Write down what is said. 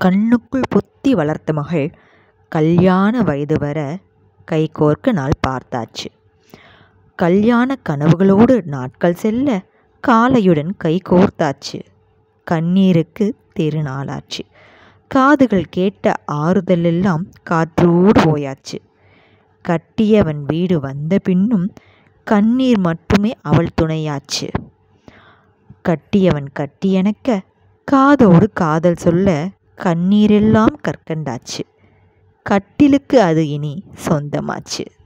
கண்ணுக்குள் பொத்தி வளர்த்த மகள் கல்யாண வயது வர கைகோர்க்க நாள் பார்த்தாச்சு கல்யாண கனவுகளோடு நாட்கள் செல்ல காலையுடன் கைகோர்த்தாச்சு கண்ணீருக்கு திருநாளாச்சு காதுகள் கேட்ட ஆறுதலெல்லாம் காற்றோடு போயாச்சு கட்டியவன் வீடு வந்த பின்னும் கண்ணீர் மட்டுமே அவள் துணையாச்சு கட்டியவன் கட்டியணைக்க காதோடு காதல் சொல்ல கண்ணீரெல்லாம் கற்கண்டாச்சு கட்டிலுக்கு அது இனி சொந்தமாச்சு